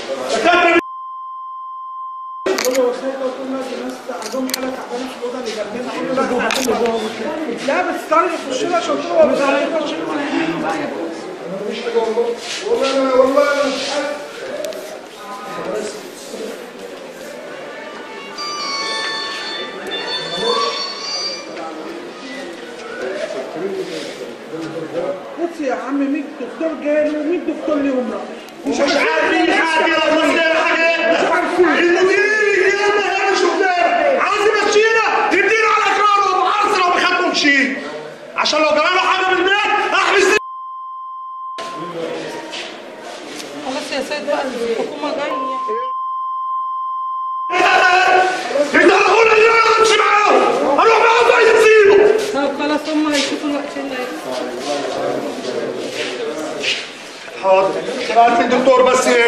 دكاتره هو وصلت قلت لهم لا دي ناس عندهم حاله تعبانه في الاوضه اللي جنبنا قلت له لا لا بس تعالى يخش لها عشان قلت له هو مش هيخش والله انا والله انا مش عارف بص يا عم 100 دكتور جاي و100 دكتور ليهم لا مش عارفين حاجه يا مصري حاجه المدير الجامعه انا شفناه عاوز يمشينا يدينا على اكرامه ومعرس لو ما خدتهمش عشان لو جراله حاجه من البيت احبس خلاص يا سيد بقى الحكومه جايه انت هقول اللي انا امشي معاهم اروح معاهم بقى يسيبوا طب خلاص هم هيشوفوا الوقت اللي هيحصل. حاضر بعت الدكتور بس